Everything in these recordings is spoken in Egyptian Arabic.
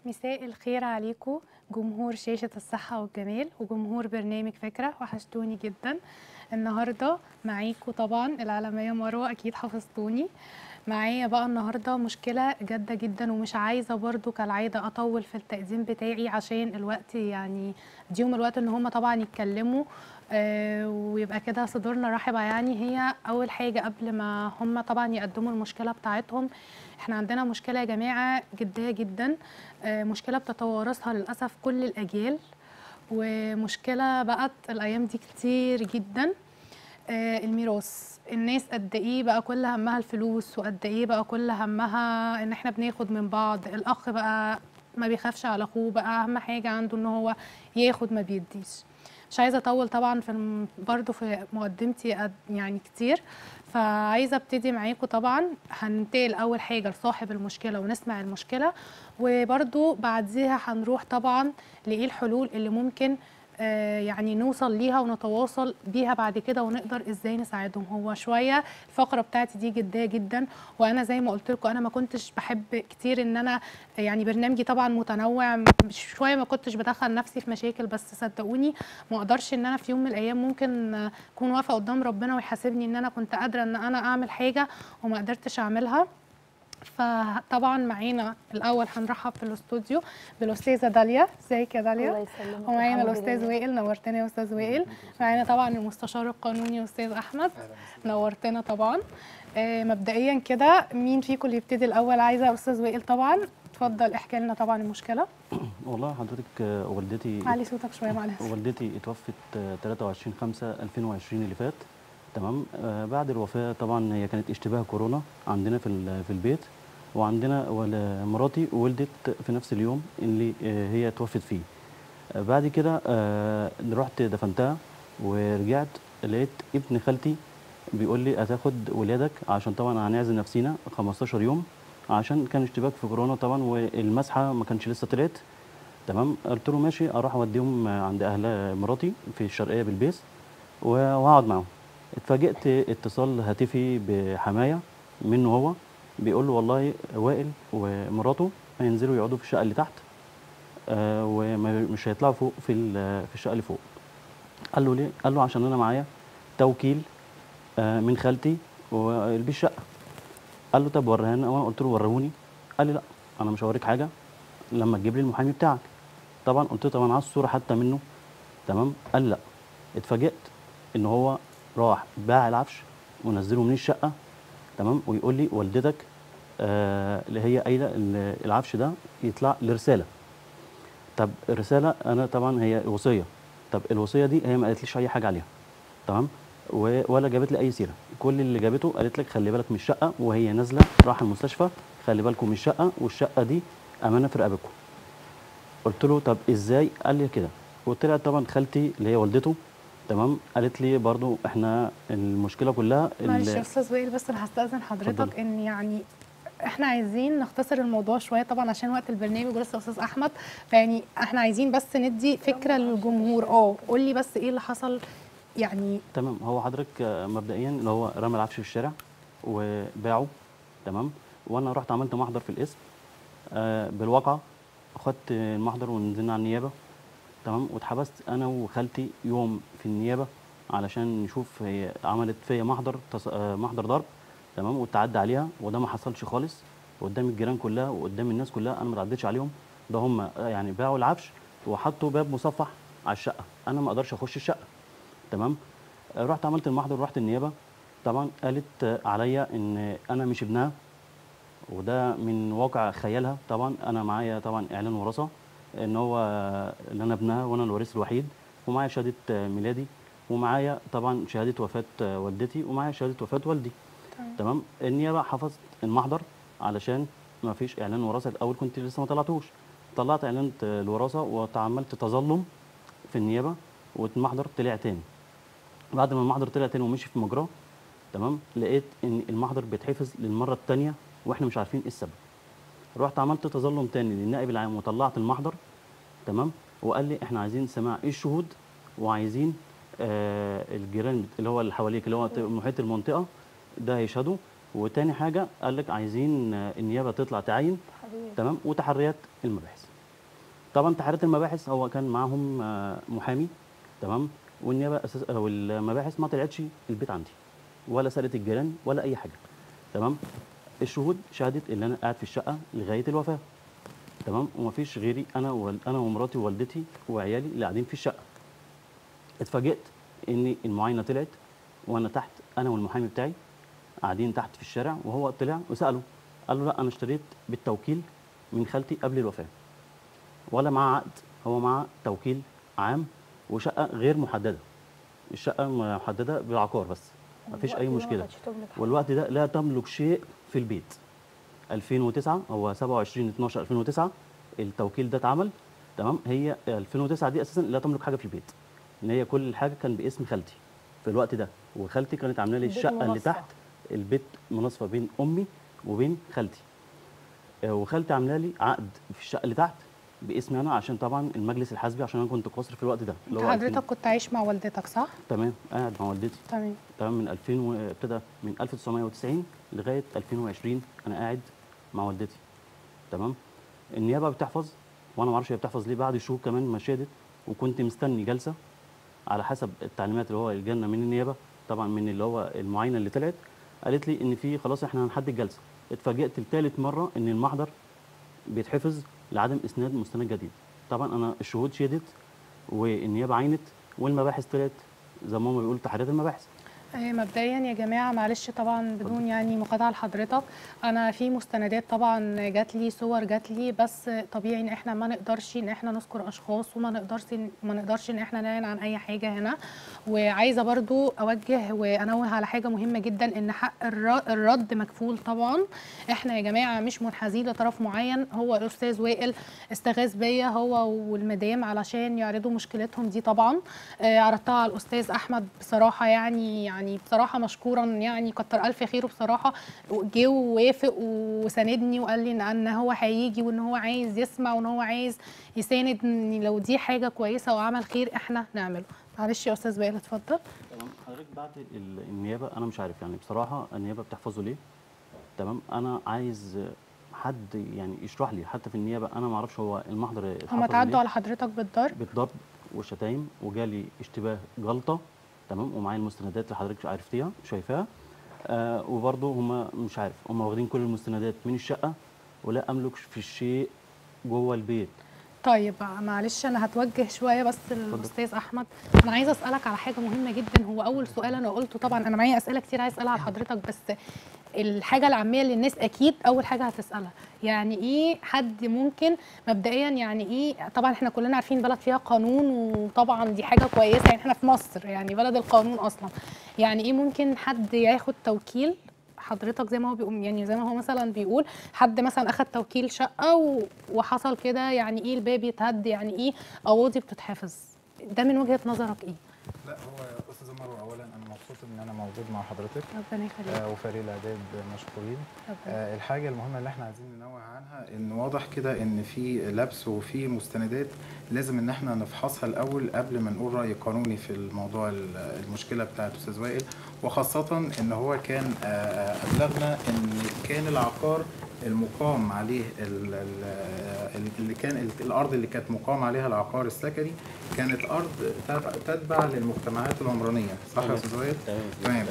مساء الخير عليكم جمهور شاشة الصحة والجمال وجمهور برنامج فكرة وحشتوني جدا النهاردة معاكم طبعا العالمية مروة أكيد حفظتوني معايا بقى النهاردة مشكلة جادة جدا ومش عايزة برضو كالعادة أطول في التقديم بتاعي عشان الوقت يعني اديهم الوقت ان هم طبعا يتكلموا آه ويبقى كده صدورنا رحبة يعني هي أول حاجة قبل ما هم طبعا يقدموا المشكلة بتاعتهم احنا عندنا مشكلة يا جماعة جدية جدا آه مشكلة بتتوارثها للأسف كل الأجيال ومشكلة بقت الأيام دي كتير جدا آه الميراث الناس قد ايه بقى كل همها الفلوس وقد ايه بقى كل همها ان احنا بناخد من بعض الاخ بقى ما بيخافش على اخوه بقى اهم حاجه عنده ان هو ياخد ما بيديش مش عايزه اطول طبعا في الم... برضو في مقدمتي قد- يعني كتير فعايزه ابتدي معاكم طبعا هننتقل اول حاجه لصاحب المشكله ونسمع المشكله وبرضو بعديها هنروح طبعا لايه الحلول اللي ممكن آه، يعني نوصل ليها ونتواصل بيها بعد كده ونقدر ازاي نساعدهم هو شويه الفقره بتاعتي دي جديه جدا وانا زي ما قلت لكم انا ما كنتش بحب كتير ان انا يعني برنامجي طبعا متنوع مش شويه ما كنتش بدخل نفسي في مشاكل بس صدقوني ما اقدرش ان انا في يوم من الايام ممكن آه، اكون واقفه قدام ربنا ويحاسبني ان انا كنت قادره ان انا اعمل حاجه وما قدرتش اعملها فطبعا معانا الاول هنرحب في الاستوديو بالاستاذه داليا ازيك يا داليا الله يسلمك ومعانا الحمد الاستاذ لله. وائل نورتنا يا استاذ وائل معانا طبعا المستشار القانوني استاذ احمد نورتنا طبعا آه، مبدئيا كده مين فيكم اللي يبتدي الاول عايزه استاذ وائل طبعا اتفضل احكي لنا طبعا المشكله والله حضرتك آه، والدتي علي صوتك شويه معلش والدتي اتوفت آه، 23 5 2020 اللي فات تمام آه، بعد الوفاه طبعا هي كانت اشتباه كورونا عندنا في ال- في البيت وعندنا ول- مراتي ولدت في نفس اليوم اللي آه، هي توفت فيه آه، بعد كده آه، رحت دفنتها ورجعت لقيت ابن خالتي بيقول لي هتاخد ولادك عشان طبعا هنعزل نفسينا 15 يوم عشان كان اشتباك في كورونا طبعا والمسحه ما كانش لسه طلعت تمام قلت له ماشي اروح اوديهم عند اهل مراتي في الشرقيه بالبيس و- وهقعد معاهم اتفاجئت اتصال هاتفي بحمايه منه هو بيقول له والله وائل ومراته هينزلوا يقعدوا في الشقه اللي تحت آه ومش هيطلعوا فوق في ال- في الشقه اللي فوق قال له ليه قال له عشان انا معايا توكيل آه من خالتي بالشقه قال له طب وريها لنا وانا قلت له وريهوني قال لي لا انا مش هوريك حاجه لما تجيب لي المحامي بتاعك طبعا قلت له طب انا عايز الصوره حتى منه تمام قال لي لا اتفاجئت ان هو راح باع العفش ونزله من الشقه تمام ويقول لي والدتك آه اللي هي قايله إن العفش ده يطلع لرساله طب الرساله انا طبعا هي وصيه طب الوصيه دي هي ما قالتليش اي حاجه عليها تمام و- ولا جابت لي اي سيره كل اللي جابته قالت لك خلي بالك من الشقه وهي نازله راح المستشفى خلي بالكم من الشقه والشقه دي امانه في رقبتكم قلت له طب ازاي قال لي كده وطلعت طبعا خالتي اللي هي والدته تمام قالت لي برضو احنا المشكله كلها ال- معلش يا استاذ وائل بس انا هستاذن حضرتك اتفضلي. ان يعني احنا عايزين نختصر الموضوع شويه طبعا عشان وقت البرنامج ولسه استاذ احمد فيعني احنا عايزين بس ندي فكره للجمهور اه قول لي بس ايه اللي حصل يعني تمام هو حضرتك آه، مبدئيا اللي هو رمى العفش في الشارع وباعه تمام وانا رحت عملت محضر في القسم آه بالواقعه خدت المحضر ونزلنا على النيابه تمام واتحبست انا وخالتي يوم في النيابه علشان نشوف هي عملت فيا محضر تص... آه محضر ضرب تمام وتعدى عليها وده ما حصلش خالص قدام الجيران كلها وقدام الناس كلها انا ما تعديتش عليهم ده هم آه، يعني باعوا العفش وحطوا باب مصفح على الشقه انا ما اقدرش اخش الشقه تمام آه، رحت عملت المحضر ورحت النيابه طبعا قالت آه، عليا ان انا مش ابنها وده من واقع خيالها طبعا انا معايا طبعا اعلان وراثه ان هو آه، ان انا ابنها وانا الوارث الوحيد ومعايا شهاده آه، ميلادي ومعايا طبعا شهاده وفاه آه، والدتي ومعايا شهاده وفاه والدي تمام النيابه حفظت المحضر علشان ما فيش اعلان وراثه الاول كنت لسه ما طلعتوش طلعت اعلان آه، الوراثه وتعملت تظلم في النيابه والمحضر طلع تاني بعد ما المحضر طلع تاني ومشي في مجراه تمام لقيت ان المحضر بيتحفظ للمره الثانيه واحنا مش عارفين ايه السبب رحت عملت تظلم تاني للنائب العام وطلعت المحضر تمام وقال لي احنا عايزين سماع ايه الشهود وعايزين آه الجيران اللي هو اللي حواليك اللي هو محيط المنطقه ده هيشهدوا وتاني حاجه قال لك عايزين آه، النيابه تطلع تعين حبيبي تمام وتحريات المباحث طبعا تحريات المباحث هو كان معاهم آه، محامي تمام والنيابه اساس او المباحث ما طلعتش البيت عندي ولا سالت الجيران ولا اي حاجه تمام الشهود شهدت ان انا قاعد في الشقه لغايه الوفاه تمام ومفيش غيري انا وال... انا ومراتي ووالدتي وعيالي اللي قاعدين في الشقه اتفاجئت ان المعاينه طلعت وانا تحت انا والمحامي بتاعي قاعدين تحت في الشارع وهو طلع وساله قال له لا انا اشتريت بالتوكيل من خالتي قبل الوفاه ولا معاه عقد هو معاه توكيل عام وشقه غير محدده الشقه محدده بالعقار بس مفيش اي مشكله والوقت ده لا تملك شيء في البيت 2009 هو 27 12 2009 التوكيل ده اتعمل تمام هي 2009 دي اساسا لا تملك حاجه في البيت ان هي كل حاجه كان باسم خالتي في الوقت ده وخالتي كانت عامله لي البيت الشقه اللي منصفة. تحت البيت مناصفه بين امي وبين خالتي آه، وخالتي عامله لي عقد في الشقه اللي تحت باسمي انا عشان طبعا المجلس الحزبي عشان انا كنت قاصر في الوقت ده انت هو 2000 حضرتك كنت عايش مع والدتك صح؟ تمام قاعد مع والدتي تمام تمام من 2000 و- ابتدى من 1990 لغايه 2020 انا قاعد مع والدتي تمام النيابه بتحفظ وانا ما اعرفش هي بتحفظ ليه بعد شهور كمان ما شهدت وكنت مستني جلسه على حسب التعليمات اللي هو اللي جالنا من النيابه طبعا من اللي هو المعاينه اللي طلعت قالت لي ان في خلاص احنا هنحدد جلسه اتفاجئت لثالث مره ان المحضر بيتحفظ لعدم اسناد مستند جديد طبعا انا الشهود شهدت والنيابه عينت والمباحث طلعت زي ما هم بيقولوا تحريات المباحث آه، مبدئيا يا جماعه معلش طبعا بدون يعني مقاطعه لحضرتك انا في مستندات طبعا جات لي صور جات لي بس طبيعي ان احنا ما نقدرش ان احنا نذكر اشخاص وما نقدرش ما نقدرش ان احنا نعلن عن اي حاجه هنا وعايزه برضو اوجه وانوه على حاجه مهمه جدا ان حق الر- الرد مكفول طبعا احنا يا جماعه مش منحازين لطرف معين هو الاستاذ وائل استغاث بيا هو والمدام علشان يعرضوا مشكلتهم دي طبعا آه، عرضتها على الاستاذ احمد بصراحه يعني يعني بصراحه مشكورا يعني كتر الف خيره بصراحه جه ووافق وساندني وقال لي ان ان هو هيجي وان هو عايز يسمع وان هو عايز يساند ان لو دي حاجه كويسه وعمل خير احنا نعمله معلش يا استاذ وائل اتفضل تمام حضرتك بعد ال- النيابه انا مش عارف يعني بصراحه النيابه بتحفظه ليه تمام انا عايز حد يعني يشرح لي حتى في النيابه انا ما اعرفش هو المحضر هما اتحفظ اتعدوا ليه. على حضرتك بالضرب بالضرب والشتايم وجالي اشتباه جلطه تمام ومعايا المستندات اللي حضرتك عرفتيها شايفاها آه وبرضه هم مش عارف هم واخدين كل المستندات من الشقه ولا املك في الشيء جوه البيت طيب معلش انا هتوجه شويه بس للاستاذ احمد انا عايزه اسالك على حاجه مهمه جدا هو اول سؤال انا قلته طبعا انا معايا اسئله كتير عايز اسالها على حضرتك بس الحاجه العاميه اللي الناس اكيد اول حاجه هتسالها يعني ايه حد ممكن مبدئيا يعني ايه طبعا احنا كلنا عارفين بلد فيها قانون وطبعا دي حاجه كويسه يعني احنا في مصر يعني بلد القانون اصلا يعني ايه ممكن حد ياخد توكيل حضرتك زي ما هو بيقول يعني زي ما هو مثلا بيقول حد مثلا اخد توكيل شقه و- وحصل كده يعني ايه الباب يتهد يعني ايه قواضي بتتحفظ ده من وجهه نظرك ايه لا هو يا استاذه مروه اولا انا مبسوط ان انا موجود مع حضرتك ربنا يخليك آه وفريق الاعداد مشكورين ربنا آه الحاجه المهمه اللي احنا عايزين ننوه عنها ان واضح كده ان في لبس وفي مستندات لازم ان احنا نفحصها الاول قبل ما نقول راي قانوني في الموضوع ال- المشكله بتاعت استاذ وائل وخاصه ان هو كان آه ابلغنا ان كان العقار المقام عليه ال- ال- اللي كان ال- الارض اللي كانت مقام عليها العقار السكني كانت ارض تبع- تتبع للمجتمعات العمرانيه صح يا تمام. استاذ وائل؟ تمام تمام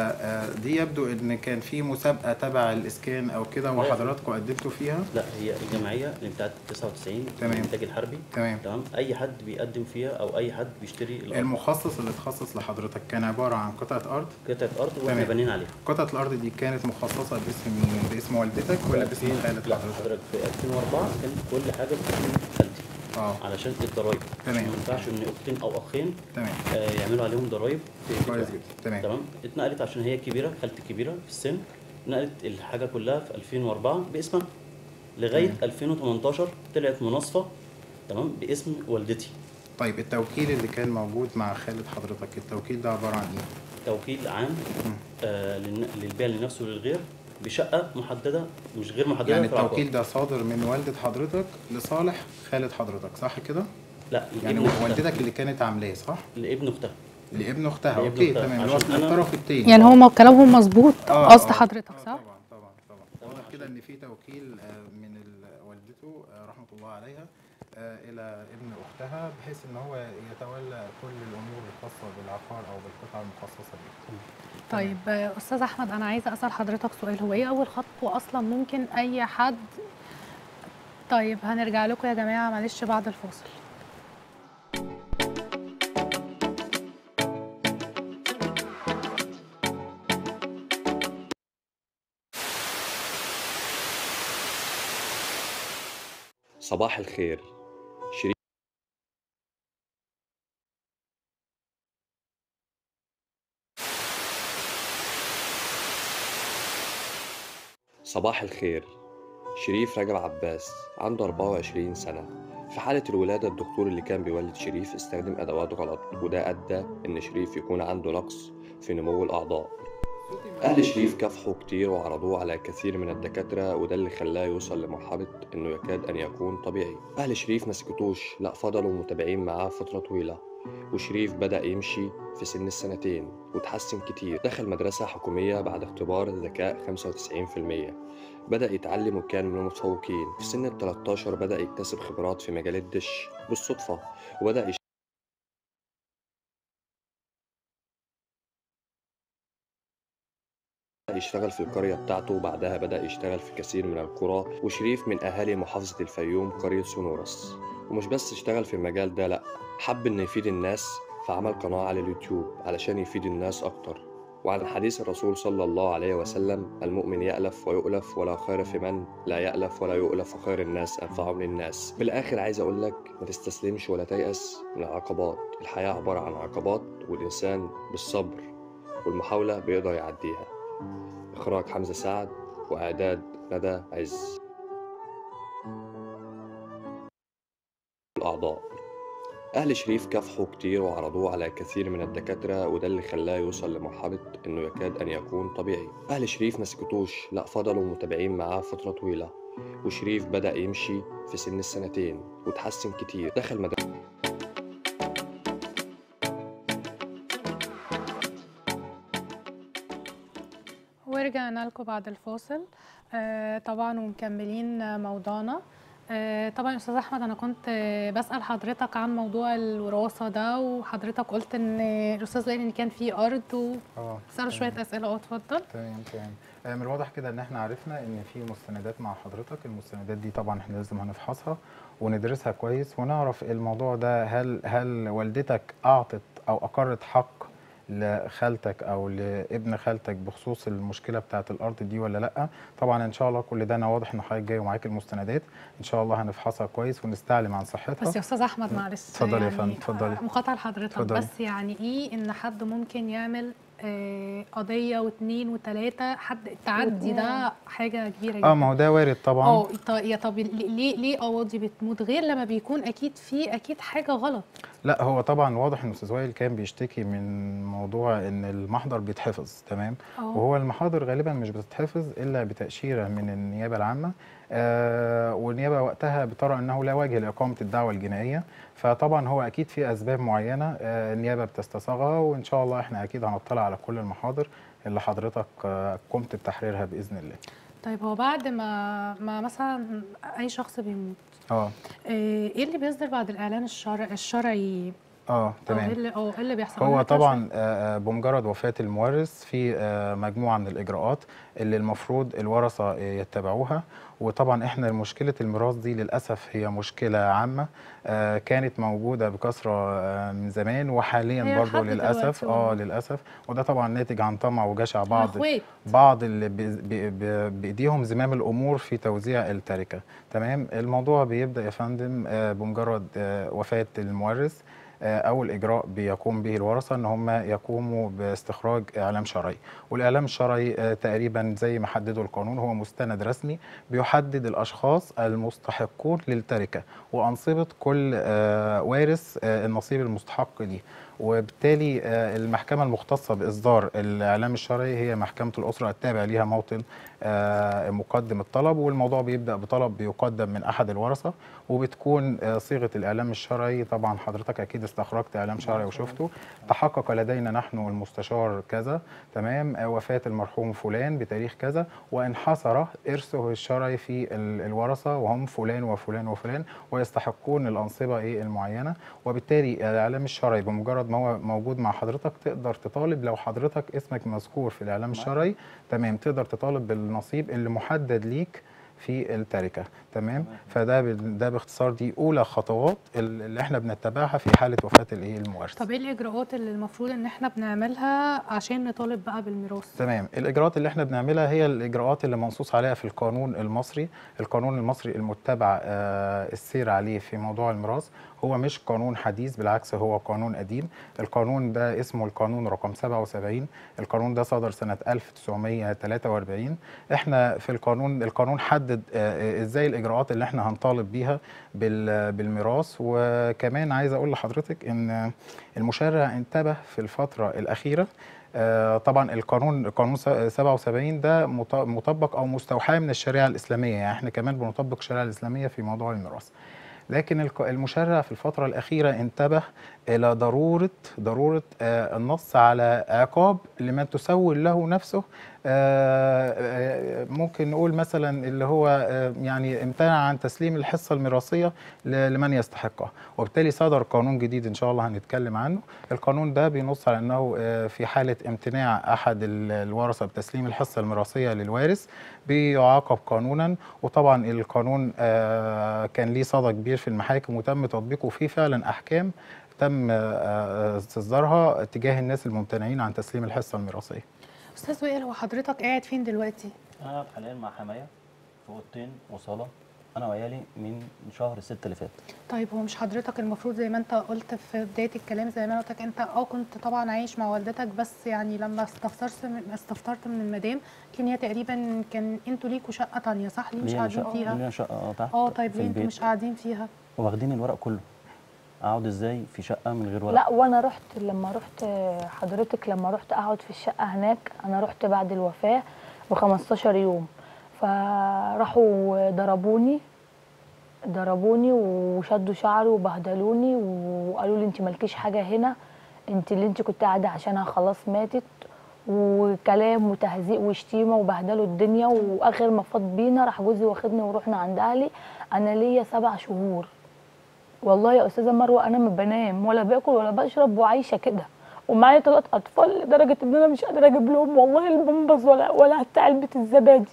فدي يبدو ان كان في مسابقه تبع الاسكان او كده وحضراتكم قدمتوا فيها لا هي الجمعيه اللي بتاعت 99 تمام. الانتاج الحربي تمام تمام اي حد بيقدم فيها او اي حد بيشتري الارض المخصص اللي اتخصص لحضرتك كان عباره عن قطعه ارض قطعه ارض واحنا تمام. بانيين عليها قطعه الارض دي كانت مخصصه باسم مين باسم والدتك ولا باسم خالة لا حضرتك حضرتك في 2004 كان كل حاجه باسم خالتي اه علشان الضرايب تمام. ما ينفعش ان اختين او اخين تمام آه، يعملوا عليهم ضرايب في بيت كويس واحد. جدا تمام تمام اتنقلت عشان هي كبيره خالتي كبيره في السن نقلت الحاجه كلها في 2004 باسمها لغايه تمام. 2018 طلعت مناصفه تمام باسم والدتي طيب التوكيل اللي كان موجود مع خالة حضرتك التوكيل ده عباره عن ايه؟ توكيل عام مم. آه للن- للبيع لنفسه وللغير بشقه محدده مش غير محدده يعني في العقار. التوكيل ده صادر من والدة حضرتك لصالح خالة حضرتك صح كده؟ لا يعني لابن اختها والدتك اللي كانت عاملاه صح؟ لابن اختها لابن اختها لابن اوكي أختها. تمام اللي هو عشان أنا- الطرف التاني يعني هما كلامهم مظبوط آه، قصد آه. حضرتك آه، صح طبعا طبعا طبعا طبعاً واضح كده عشان- ان في توكيل آه، من ال- والدتك والدته آه، رحمه الله عليها آه، الى ابن اختها بحيث ان هو يتولى كل الامور الخاصه بالعقار او بالقطعه المخصصه بيه طيب آه، استاذ احمد انا عايزه اسال حضرتك سؤال هو ايه اول خطوه اصلا ممكن اي حد طيب هنرجع لكم يا جماعه معلش بعد الفاصل صباح الخير شريف صباح الخير شريف رجب عباس عنده 24 سنة في حالة الولادة الدكتور اللي كان بيولد شريف استخدم أدوات غلط وده أدى إن شريف يكون عنده نقص في نمو الأعضاء أهل شريف كافحوا كتير وعرضوه على كثير من الدكاترة وده اللي خلاه يوصل لمرحلة إنه يكاد أن يكون طبيعي أهل شريف ما سكتوش لأ فضلوا متابعين معاه فترة طويلة وشريف بدأ يمشي في سن السنتين وتحسن كتير دخل مدرسة حكومية بعد اختبار ذكاء 95% بدأ يتعلم وكان من المتفوقين في سن ال 13 بدأ يكتسب خبرات في مجال الدش بالصدفة وبدأ يشتغل في القرية بتاعته وبعدها بدأ يشتغل في كثير من القرى وشريف من أهالي محافظة الفيوم قرية سونورس ومش بس اشتغل في المجال ده لأ حب إنه يفيد الناس فعمل قناة على اليوتيوب علشان يفيد الناس أكتر وعن حديث الرسول صلى الله عليه وسلم المؤمن يألف ويؤلف ولا خير في من لا يألف ولا يؤلف وخير الناس أنفعهم للناس بالآخر عايز أقول لك ما تستسلمش ولا تيأس من العقبات الحياة عبارة عن عقبات والإنسان بالصبر والمحاولة بيقدر يعديها إخراج حمزة سعد وإعداد ندى عز الأعضاء أهل شريف كافحوا كتير وعرضوه على كثير من الدكاترة وده اللي خلاه يوصل لمرحلة إنه يكاد أن يكون طبيعي أهل شريف ما سكتوش لأ فضلوا متابعين معاه فترة طويلة وشريف بدأ يمشي في سن السنتين وتحسن كتير دخل مدرسة ورجعنا لكم بعد الفاصل آه طبعا ومكملين آه، موضوعنا آه طبعا يا استاذ احمد انا كنت آه، بسال حضرتك عن موضوع الوراثه ده وحضرتك قلت ان الاستاذ قال ان كان في ارض اه وسالوا شويه تمام. اسئله اه اتفضل تمام تمام آه، من الواضح كده ان احنا عرفنا ان في مستندات مع حضرتك المستندات دي طبعا احنا لازم هنفحصها وندرسها كويس ونعرف الموضوع ده هل هل والدتك اعطت او اقرت حق لخالتك او لابن خالتك بخصوص المشكله بتاعه الارض دي ولا لا طبعا ان شاء الله كل ده انا واضح ان حضرتك جاي ومعاك المستندات ان شاء الله هنفحصها كويس ونستعلم عن صحتها بس يا استاذ احمد معلش اتفضلي يا فندم، اتفضلي. آه، مقاطعه لحضرتك اتفضلي. بس يعني ايه ان حد ممكن يعمل آه قضيه واثنين وثلاثه حد التعدي ده حاجه كبيره جدا اه ما هو ده وارد طبعا اه ط- يا طب ليه ليه قواضي بتموت غير لما بيكون اكيد في اكيد حاجه غلط لا هو طبعا واضح ان استاذ وائل كان بيشتكي من موضوع ان المحضر بيتحفظ تمام اه وهو المحاضر غالبا مش بتتحفظ الا بتاشيره من النيابه العامه آه والنيابه وقتها بترى انه لا وجه لاقامه الدعوه الجنائيه فطبعا هو اكيد في اسباب معينه آه النيابه بتستصاغها وان شاء الله احنا اكيد هنطلع على كل المحاضر اللي حضرتك آه قمت بتحريرها باذن الله طيب هو بعد ما ما مثلا اي شخص بيموت اه آه، ايه اللي بيصدر بعد الاعلان الشرع الشرعي اه اه ايه تمام اللي اه ايه اللي بيحصل هو أنا كده طبعا آه، آه، بمجرد وفاة المورث في آه، مجموعة من الإجراءات اللي المفروض الورثة آه، يتبعوها وطبعا احنا مشكلة الميراث دي للأسف هي مشكلة عامة آه، كانت موجودة بكثرة آه، من زمان وحاليا هي برضو لحد للأسف دلوقتي اه والله. للأسف وده طبعا ناتج عن طمع وجشع شوية. بعض اخوات بعض اللي بي- بي- بي- بايديهم زمام الامور في توزيع التركه تمام الموضوع بيبدا يا فندم آه، بمجرد آه، وفاه المورث آه، اول اجراء بيقوم به الورثه ان هم يقوموا باستخراج اعلام شرعي والاعلام الشرعي آه، تقريبا زي ما حدده القانون هو مستند رسمي بيحدد الاشخاص المستحقون للتركه وانصبه كل آه، وارث آه، النصيب المستحق ليه وبالتالي آه، المحكمه المختصه باصدار الاعلام الشرعي هي محكمه الاسره التابع ليها موطن آه، مقدم الطلب والموضوع بيبدا بطلب بيقدم من احد الورثه وبتكون آه، صيغه الاعلام الشرعي طبعا حضرتك اكيد استخرجت اعلام شرعي وشفته تحقق لدينا نحن المستشار كذا تمام آه، وفاه المرحوم فلان بتاريخ كذا وانحصر ارثه الشرعي في ال- الورثه وهم فلان وفلان وفلان ويستحقون الانصبه ايه المعينه وبالتالي الاعلام الشرعي بمجرد ما هو موجود مع حضرتك تقدر تطالب لو حضرتك اسمك مذكور في الاعلام الشرعي تمام تقدر تطالب بالنصيب اللي محدد ليك في التركه تمام فده بال- ده باختصار دي اولى خطوات ال- اللي احنا بنتبعها في حاله وفاه الايه المورث طب ايه الاجراءات اللي المفروض ان احنا بنعملها عشان نطالب بقى بالميراث تمام الاجراءات اللي احنا بنعملها هي الاجراءات اللي منصوص عليها في القانون المصري القانون المصري المتبع آه، السير عليه في موضوع الميراث هو مش قانون حديث بالعكس هو قانون قديم القانون ده اسمه القانون رقم 77 القانون ده صدر سنة 1943 احنا في القانون القانون حدد آه، ازاي الاجراءات اللي احنا هنطالب بيها بال- بالميراث وكمان عايز اقول لحضرتك ان المشرع انتبه في الفترة الأخيرة آه، طبعا القانون القانون س- 77 ده مط- مطبق او مستوحى من الشريعه الاسلاميه يعني احنا كمان بنطبق الشريعه الاسلاميه في موضوع الميراث لكن الق- المشرع في الفتره الاخيره انتبه الى ضروره ضروره آه، النص على عقاب لمن تسول له نفسه آه، آه، ممكن نقول مثلا اللي هو آه، يعني امتنع عن تسليم الحصه الميراثيه ل- لمن يستحقها وبالتالي صدر قانون جديد ان شاء الله هنتكلم عنه القانون ده بينص على انه آه، في حاله امتناع احد ال- الورثه بتسليم الحصه الميراثيه للوارث بيعاقب قانونا وطبعا القانون آه، كان ليه صدى كبير في المحاكم وتم تطبيقه فيه فعلا احكام تم آه، آه، استصدارها تجاه الناس الممتنعين عن تسليم الحصه الميراثيه استاذ وائل هو حضرتك قاعد فين دلوقتي انا حاليا مع حمايه في اوضتين وصاله انا وعيالي من شهر الست اللي فات طيب هو مش حضرتك المفروض زي ما انت قلت في بدايه الكلام زي ما انا قلت لك انت اه كنت طبعا عايش مع والدتك بس يعني لما استفسرت من استفسرت من المدام كان هي تقريبا كان انتوا ليكوا شقه تانية صح ليه مش لينا قاعدين شقه فيها لينا شقه اه تحت اه طيب في ليه انتوا البيت مش قاعدين فيها واخدين الورق كله اقعد ازاي في شقه من غير ورق لا وانا رحت لما رحت حضرتك لما رحت اقعد في الشقه هناك انا رحت بعد الوفاه ب 15 يوم فراحوا ضربوني ضربوني وشدوا شعري وبهدلوني وقالوا لي انت مالكيش حاجه هنا انت اللي انت كنت قاعده عشانها خلاص ماتت وكلام وتهزيق وشتيمه وبهدلوا الدنيا واخر ما فاض بينا راح جوزي واخدني ورحنا عند اهلي انا ليا سبع شهور والله يا استاذه مروه انا ما بنام ولا باكل ولا بشرب وعايشه كده ومعايا ثلاث اطفال لدرجه ان انا مش قادره اجيب لهم والله البمبز ولا ولا حتى علبه الزبادي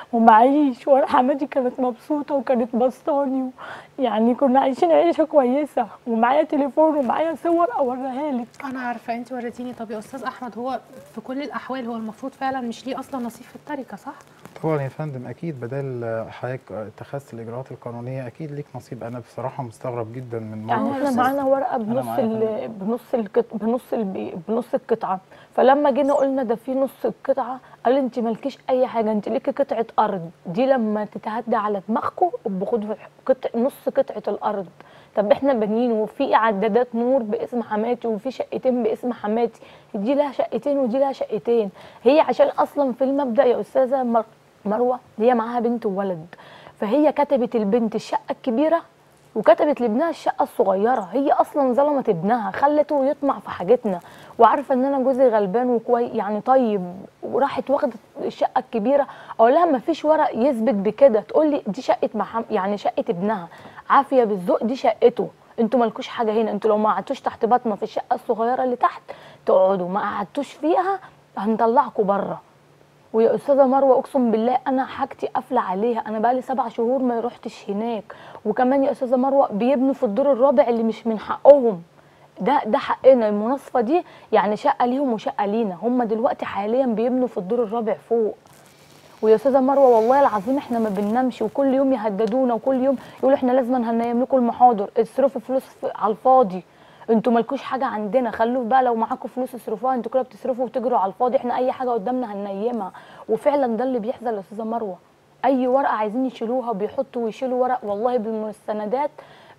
ومعيش وانا حماتي كانت مبسوطه وكانت بسطاني و... يعني كنا عايشين عيشه كويسه ومعايا تليفون ومعايا صور اوريها لك انا عارفه انت وريتيني طب يا استاذ احمد هو في كل الاحوال هو المفروض فعلا مش ليه اصلا نصيب في التركه صح طبعا يا فندم اكيد بدل حضرتك اتخذت الاجراءات القانونيه اكيد ليك نصيب انا بصراحه مستغرب جدا من يعني موقف احنا أستاذ- معانا ورقه بنص معايا ال... بنص القط... بنص البي... بنص القطعه فلما جينا قلنا ده في نص القطعه قال انت مالكيش اي حاجه انت ليكي قطعه ارض دي لما تتهدى على دماغكم بخدوا قطع نص قطعه الارض طب احنا بنين وفي عدادات نور باسم حماتي وفي شقتين باسم حماتي دي لها شقتين ودي لها شقتين هي عشان اصلا في المبدا يا استاذه مر... مروه هي معاها بنت وولد فهي كتبت البنت الشقه الكبيره وكتبت لابنها الشقه الصغيره هي اصلا ظلمت ابنها خلته يطمع في حاجتنا وعارفه ان انا جوزي غلبان وكوي يعني طيب وراحت واخده الشقه الكبيره اقول لها ما فيش ورق يثبت بكده تقول لي دي شقه محمد يعني شقه ابنها عافيه بالذوق دي شقته انتوا مالكوش حاجه هنا انتوا لو ما قعدتوش تحت بطنه في الشقه الصغيره اللي تحت تقعدوا ما قعدتوش فيها هنطلعكم بره ويا استاذه مروه اقسم بالله انا حاجتي قافله عليها انا بقالي سبع شهور ما رحتش هناك وكمان يا استاذه مروه بيبنوا في الدور الرابع اللي مش من حقهم ده ده حقنا المناصفه دي يعني شقه ليهم وشقه لينا هم دلوقتي حاليا بيبنوا في الدور الرابع فوق ويا استاذه مروه والله العظيم احنا ما بننامش وكل يوم يهددونا وكل يوم يقولوا احنا لازم هننيم لكم المحاضر اصرفوا فلوس في- على الفاضي انتوا مالكوش حاجه عندنا خلوا بقى لو معاكم فلوس اصرفوها انتوا كده بتصرفوا وتجروا على الفاضي احنا اي حاجه قدامنا هننيمها وفعلا ده اللي بيحصل يا استاذه مروه اي ورقه عايزين يشيلوها بيحطوا ويشيلوا ورق والله بالمستندات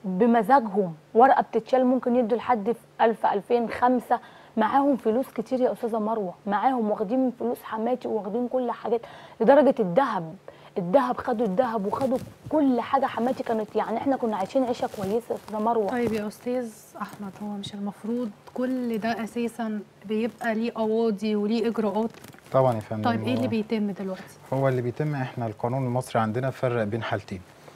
بمزاجهم ورقه بتتشال ممكن يدوا لحد في 1000 2000 5 معاهم فلوس كتير يا استاذه مروه معاهم واخدين فلوس حماتي واخدين كل حاجات لدرجه الذهب الذهب خدوا الذهب وخدوا كل حاجه حماتي كانت يعني احنا كنا عايشين عيشه كويسه يا استاذه مروه طيب يا استاذ احمد هو مش المفروض كل ده اساسا بيبقى ليه قواضي وليه اجراءات طبعا يا فندم طيب ايه اللي هو- بيتم دلوقتي هو اللي بيتم احنا القانون المصري عندنا فرق بين حالتين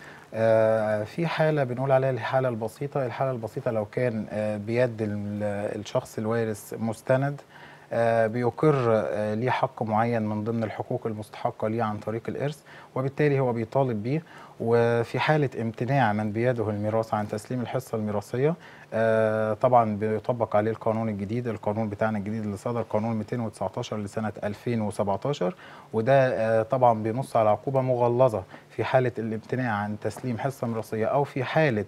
آه، في حالة بنقول عليها الحالة البسيطة الحالة البسيطة لو كان آه، بيد ال- الشخص الوارث مستند آه، بيقر آه، ليه حق معين من ضمن الحقوق المستحقة ليه عن طريق الإرث وبالتالي هو بيطالب بيه وفي حالة امتناع من بيده الميراث عن تسليم الحصة الميراثية آه، طبعا بيطبق عليه القانون الجديد القانون بتاعنا الجديد اللي صدر قانون 219 لسنة 2017 وده آه، طبعا بينص على عقوبة مغلظة في حالة الامتناع عن تسليم حصة ميراثية أو في حالة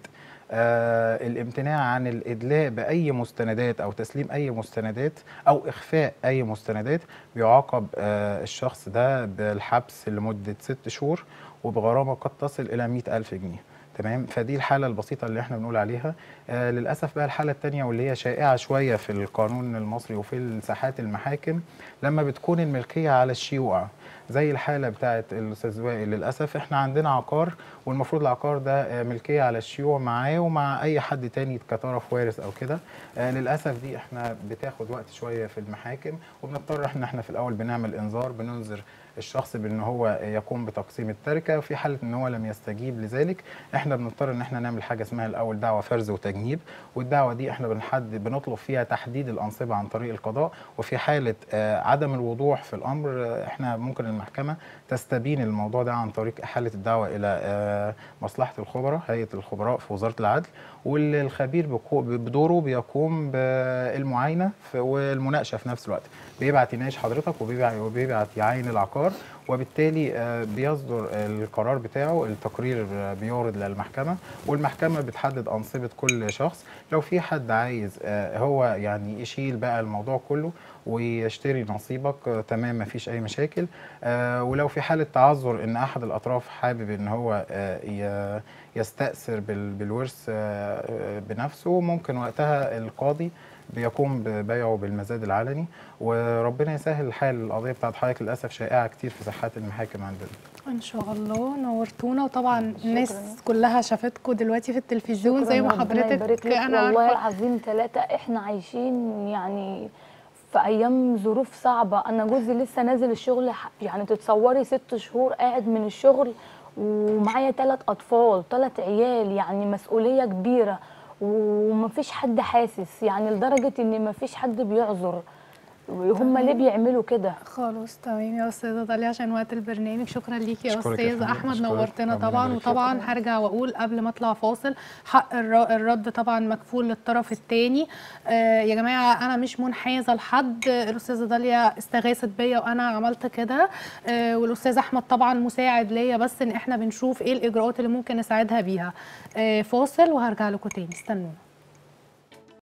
آه الامتناع عن الإدلاء بأي مستندات أو تسليم أي مستندات أو إخفاء أي مستندات بيعاقب آه الشخص ده بالحبس لمدة ست شهور وبغرامة قد تصل إلى مئة ألف جنيه تمام فدي الحالة البسيطة اللي احنا بنقول عليها آه للأسف بقى الحالة التانية واللي هي شائعة شوية في القانون المصري وفي ساحات المحاكم لما بتكون الملكية على الشيوع زي الحالة بتاعت الأستاذ وائل للأسف احنا عندنا عقار والمفروض العقار ده آه، ملكية على الشيوع معاه ومع أي حد تاني كطرف وارث أو كده آه، للأسف دي احنا بتاخد وقت شوية في المحاكم وبنضطر احنا احنا في الأول بنعمل إنذار بننذر الشخص بان هو يقوم بتقسيم التركه وفي حاله ان هو لم يستجيب لذلك احنا بنضطر ان احنا نعمل حاجه اسمها الاول دعوه فرز وتجنيب والدعوه دي احنا بنحدد بنطلب فيها تحديد الانصبه عن طريق القضاء وفي حاله آه، عدم الوضوح في الامر آه، احنا ممكن المحكمه تستبين الموضوع ده عن طريق احاله الدعوه الى آه، مصلحه الخبراء هيئه الخبراء في وزاره العدل والخبير بكو- بدوره بيقوم بالمعاينه في- والمناقشه في نفس الوقت بيبعت يناقش حضرتك وبيبعت, وبيبعت يعاين العقار وبالتالي آه، بيصدر القرار بتاعه التقرير آه، بيورد للمحكمه والمحكمه بتحدد انصبه كل شخص لو في حد عايز آه، هو يعني يشيل بقى الموضوع كله ويشتري نصيبك آه، تمام مفيش اي مشاكل آه، ولو في حاله تعذر ان احد الاطراف حابب ان هو آه، ي- يستأثر بال- بالورث آه، آه، بنفسه ممكن وقتها القاضي بيقوم ببيعه بالمزاد العلني وربنا يسهل الحال القضيه بتاعت حضرتك للاسف شائعه كتير في ساحات المحاكم عندنا ان شاء الله نورتونا وطبعا شكراً. الناس كلها شافتكم دلوقتي في التلفزيون زي ما شكراً، ربنا حضرتك يبارك لك. انا والله عارفه العظيم ثلاثة احنا عايشين يعني في ايام ظروف صعبة انا جوزي لسه نازل الشغل ح- يعني تتصوري ست شهور قاعد من الشغل ومعايا ثلاث اطفال ثلاث عيال يعني مسؤولية كبيرة ومفيش حد حاسس يعني لدرجة ان مفيش حد بيعذر هم ليه بيعملوا كده خلاص تمام يا استاذه داليا عشان وقت البرنامج شكرا ليكي يا أشكرك يا استاذ فندم، احمد أشكرك. نورتنا ربنا طبعا يبارك فيك. وطبعا هرجع واقول قبل ما اطلع فاصل حق الر- الرد طبعا مكفول للطرف الثاني آه يا جماعه انا مش منحازه لحد الاستاذه داليا استغاثت بيا وانا عملت كده آه والاستاذ احمد طبعا مساعد ليا بس ان احنا بنشوف ايه الاجراءات اللي ممكن نساعدها بيها آه فاصل وهرجع لكم تاني استنونا